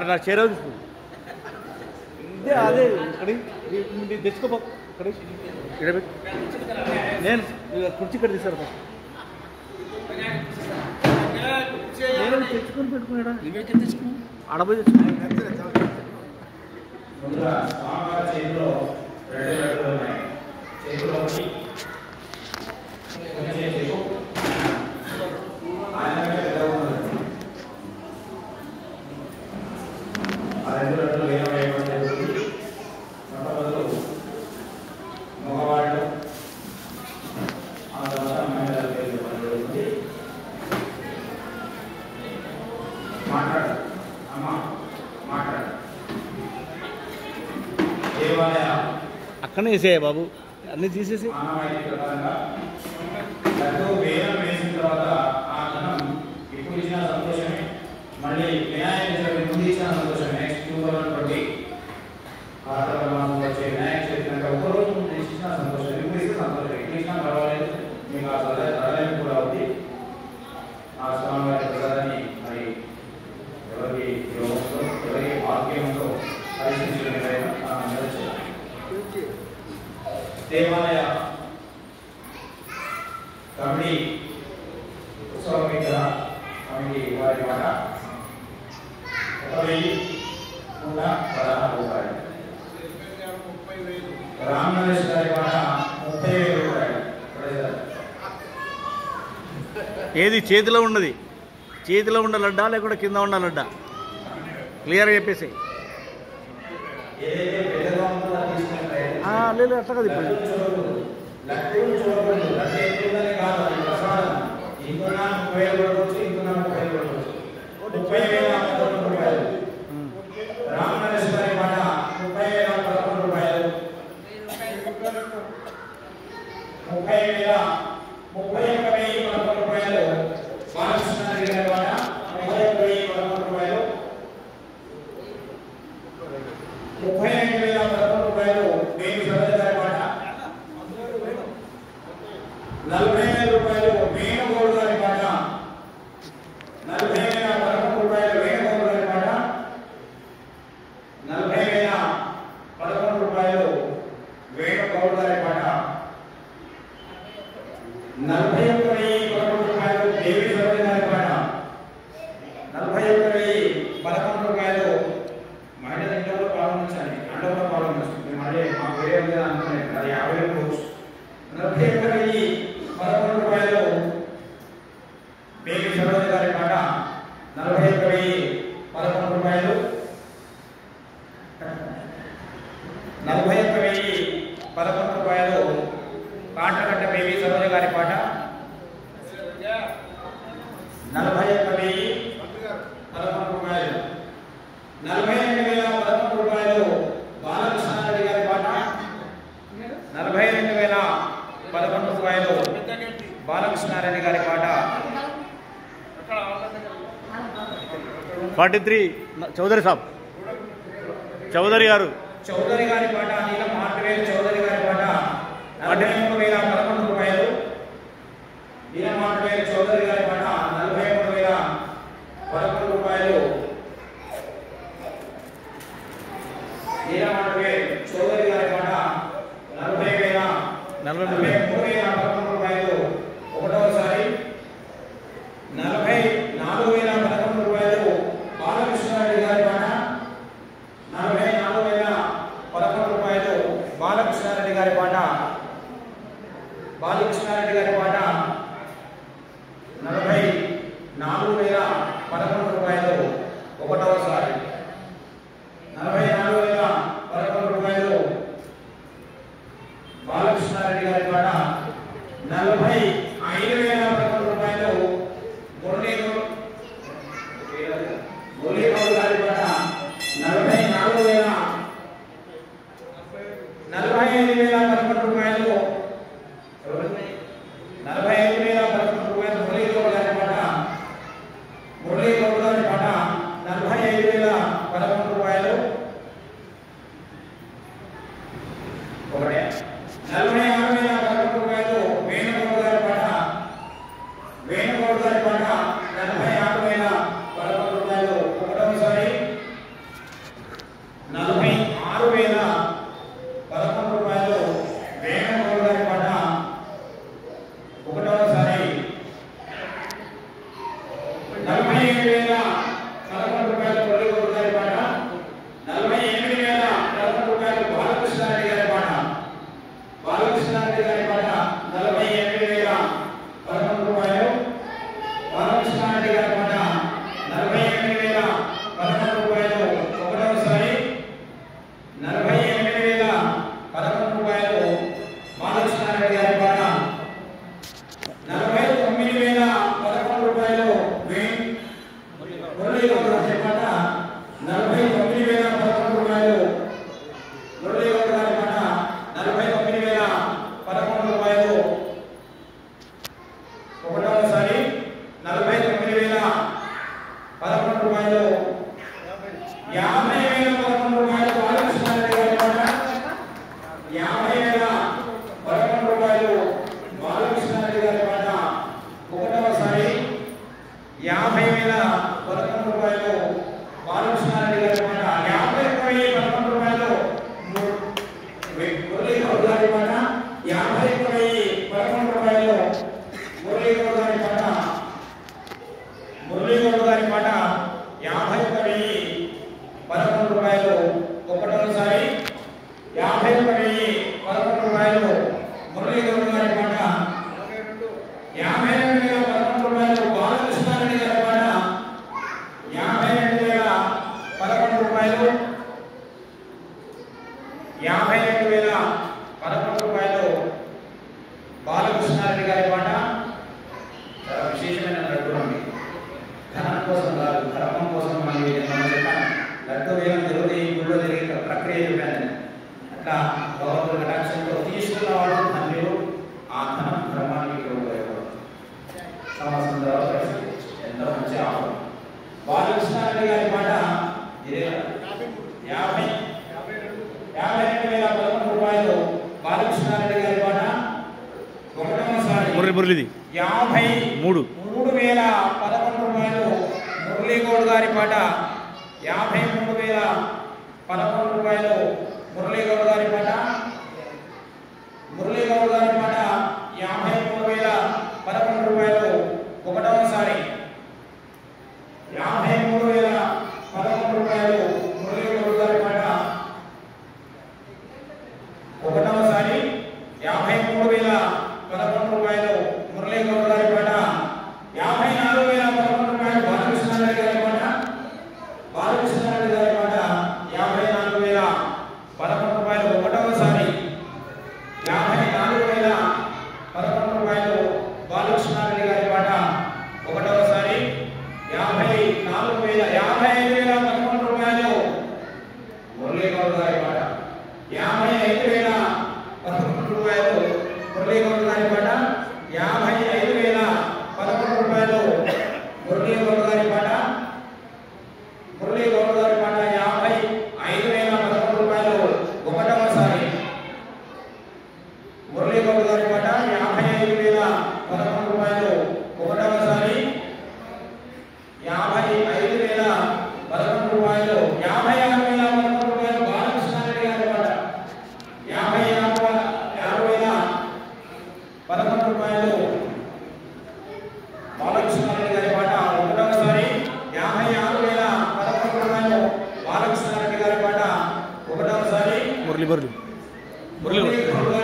మరి నా చేరవ తీసుకో ఇదే అదే ఇక్కడ మీరు తెచ్చుకోపో ఇక్కడ ఇక్కడ పెట్టు. నేను ఇక కుర్చీ ఇక్కడ తీసారు నేను తెచ్చుకొని పెట్టుకున్నాడా అడపోయి తెచ్చుకున్నా ముందుగా స్వామివారి చేతిలో రెండు లడ్డులు ఉన్నాయి చేతిలో ఒకటి కొంచెం చేతిలో ఆయన మీద పెద్దగా ఉన్నది. ఆ రెండు లడ్డులు వేరే వేయడం జరుగుతుంది మొట్టమొదలు మగవాళ్ళు ఆ తర్వాత మహిళల పేరు చెప్పడం జరుగుతుంది మాట్లాడు అమ్మ మాట్లాడు దేవాలయ అక్కడనే వేసేయ బాబు అన్నీ తీసేసి ఆనవాయితీ ప్రకారంగా లడ్డు వేలం వేసిన తర్వాత ఆ ధనం ఇప్పుడు ఇచ్చిన సంతోషమే మళ్ళీ వినాయక చవితి ముందు ఇచ్చిన సంతోషమే నెక్స్ట్ టూ థౌసండ్ ట్వంటీ కార్తీకంలో వచ్చే వినాయక చవితి కనుక ఒక్క రోజు ముందు ఇచ్చిన సంతోషం ఇప్పుడు ఇస్తే సంతోషం ఇప్పుడు ఇచ్చినా పర్వాలేదు మీకు ఆ సలహా సలహా కూడా అవుతుంది ఆ స్వామివారి ప్రసాదాన్ని మరి ఎవరికి యోగంతో ఎవరికి ఆరోగ్యంతో పరీక్షించడం అందరూ చేయాలి దేవాలయ కమిటీ ఉత్సవ విగ్రహ కమిటీ వారి మాట ఒక వెయ్యి నూట పదహారు రూపాయలు రామ్ నరేష్ గారి మాట ముప్పై వేల రూపాయలు ప్రజలు ఏది చేతిలో ఉన్నది చేతిలో ఉన్న లడ్డా లేకుండా కింద ఉన్న లడ్డా క్లియర్గా చెప్పేసి ఏదైతే పెద్దగా ఉందో అది తీసుకునే ప్రయత్నం ఆ, లేదు అట్లా కదా ఇప్పుడు లడ్డూలు చూడకూడదు లడ్డు ఎక్కువగానే కాదు అది ప్రసాదం ఇంకొన్నా ముప్పై వేలు పడవచ్చు ఇంకొన్నా ముప్పై వేలు పడవచ్చు ముప్పై వేల పదకొండు రూపాయలు ఉమ్. రామనరేష్ గారి మాట ముప్పై వేల పదకొండు రూపాయలు ముప్పై వేల ముప్పై ఒక్క వెయ్యి పదకొండు రూపాయలు బాలకృష్ణారెడ్డి గారి మాట ముప్పై ఒక్క వెయ్యి పదకొండు రూపాయలు ముప్పై ఐదు వేల పదకొండు రూపాయలు వేణు సరోజ గారి మాట నలభై వేల రూపాయలు వేణుగోడు గారి మాట నలభై వేల పదకొండు రూపాయలు వేణుగోడు గారి మాట నలభై వేల పదకొండు రూపాయలు వేణుగౌడ్ గారి మాట నలభై ఒక్క వెయ్యి పదకొండు రూపాయలు దేవి సరోజ గారి మాట నలభై ఒక్క వెయ్యి పదకొండు రూపాయలు మహిళల ఇంట్లో పాల్గొనొచ్చండి అండలో పాల్గొనొచ్చు మేము మళ్ళీ మా వేరే ఉంది అనుకున్నాను అది యాభై వేలు పోవచ్చు నలభై ఒక్క వెయ్యి పదకొండు రూపాయలు దేవి సరోజ గారి మాట నలభై ఒక్క వెయ్యి పదకొండు రూపాయలు నలభై ఒక్క వెయ్యి పదకొండు రూపాయలు కాటగడ్డ బేబీ సరోజ గారి పాట నలభై ఒక్క వెయ్యి పదకొండు రూపాయలు నలభై రెండు వేల పదకొండు రూపాయలు బాలకృష్ణారెడ్డి గారి పాట నలభై రెండు వేల పదకొండు రూపాయలు బాలకృష్ణారెడ్డి గారి పాట ఫార్టీ త్రీ చౌదరి సాబ్ చౌదరి గారు చౌదరి గారి పాట నీలం మార్టివేల్ చౌదరి గారి పాట నలభై మూడు వేల పదకొండు రూపాయలు నీలం మార్టివేల్ చౌదరి గారి పాట నలభై మూడు వేల పదకొండు రూపాయలు నీలం మార్టివేల్ చౌదరి గారి పాట నలభై వేల నలభై మూడు నలభై వేలు. మూడు వేల పదకొండు రూపాయలు ఒకటవసారి నలభై నాలుగు వేల పదకొండు రూపాయలు బాలకృష్ణారెడ్డి గారి పాట నలభై నాలుగు వేల పదకొండు రూపాయలు బాలకృష్ణారెడ్డి గారి పాట బాలకృష్ణారెడ్డి గారి పాట నలభై నాలుగు వేల పదకొండు రూపాయలు ఒకటవసారి నలభై నాలుగు వేల పదకొండు రూపాయలు బాలకృష్ణారెడ్డి గారి పాట మురళీగౌడ్ గారి పాట నలభై తొమ్మిది వేల పదకొండు రూపాయలు మురళీగౌడ్ గారి పాట నలభై తొమ్మిది వేల పదకొండు రూపాయలు ఒకటవసారి నలభై తొమ్మిది వేల పదకొండు రూపాయలు యాభై వేల పదకొండు రూపాయలు బాలకృష్ణారెడ్డి గారి పాట యాభై వేల పదకొండు రూపాయలు బాలకృష్ణారెడ్డి గారి పాట ఒకటవసారి యాభై వేల పదకొండు రూపాయలు బాలకృష్ణారెడ్డి గారి పాట యాభై ఒక్క వెయ్యి పదకొండు రూపాయలు ము- వి- మురళీగౌడ్ గారి పాట యాభై ఒక్క వెయ్యి పదకొండు రూపాయలు మురళీగౌడ్ గారి పాట మురళీగౌడ్ గారి పాట యాభై ఒక్క వెయ్యి పదకొండు రూపాయలు ఒకటోసారి యాభై ఒక్క వెయ్యి పదకొండు రూపాయలు మురళీగౌడ్ గారి పాట యాభై రెండు వేల పదకొండు రూపాయలు బాలకృష్ణారెడ్డి గారి పాట యాభై రెండు వేల పదకొండు రూపాయలు యాభై రెండు వేల పదకొండు రూపాయలు బాలకృష్ణారెడ్డి గారి పాట చాలా విశేషమైన లడ్డు అండి ధనం కోసం కాదు ధర్మం కోసం మనం ఇది మనం చెప్పాను లడ్డు వేలం జరిగితే ఈ గుళ్ళో జరిగే ప్రక్రియ చెప్పాను నేను. అట్లా భగవంతుడి కటాక్షంతో తీసుకున్న వాడు ధన్యుడు ఆ ధనం ధర్మానికి ఉపయోగపడుతుంది సంవత్సరం తర్వాత పరిస్థితి ఎంతో మంచి ఆఫర్ బాలకృష్ణారెడ్డి గారి పాట ఇదే యాభై యాభై రెండు వేల పదకొండు రూపాయలు బాలకృష్ణారెడ్డి గారి పాట ఒకటవసారి మురళి మురళిది యాభై మూడు మూడు వేల పదకొండు రూపాయలు మురళీగౌడ్ గారి పాట యాభై మూడు వేల పదకొండు రూపాయలు మురళీగౌడ్ గారి పాట మురళీగౌడ్ గారి పాట యాభై మూడు వేల పదకొండు రూపాయలు ఒకటవసారి యాభై మూడు వేల పదకొండు రూపాయలు మురళీగౌడ్ గారి పాట ఒకటవసారి యాభై మూడు వేల పదకొండు రూపాయలు మురళీగౌడ్ గారి పాట యాభై నాలుగు వేల పదకొండు రూపాయలు బాలకృష్ణారెడ్డి గారి పాట బాలకృష్ణారెడ్డి గారి పాట యాభై నాలుగు వేల పదకొండు రూపాయలు ఒకటవసారి యాభై నాలుగు వేల పదకొండు రూపాయలు బాలకృష్ణారెడ్డి గారి పాట ఒకటవసారి యాభై నాలుగు వేల యాభై ఐదు వేల పదకొండు రూపాయలు మురళీగౌడ్ గారి పాట యాభై ఐదు వేల పదకొండు రూపాయలు మురళీగౌడ్ గారి పాట యాభై ఐదు వేల పదకొండు రూపాయలు మురళీగౌడ్ గారి పాట మురళీగౌడ్ గారి పాట యాభై ఐదు వేల పదకొండు రూపాయలు ఒకటవసారి మురళీగౌడ్ గారి పాట యాభై ఐదు వేల పదకొండు రూపాయలు ఒకటవసారి యాభై ఐదు వేల పదకొండు రూపాయలు యాభై ఆరు వేల పదకొండు రూపాయలు బాలకృష్ణారెడ్డి గారి పాట యాభై ఆరు వేల ఆరు వేల పదకొండు రూపాయలు బాలకృష్ణారెడ్డి గారి పాట ఒకటవసారి యాభై ఆరు వేల పదకొండు రూపాయలు బాలకృష్ణారెడ్డి గారి పాట ఒకటవసారి మురళి మురళి మురళి మురళీధర్ గారి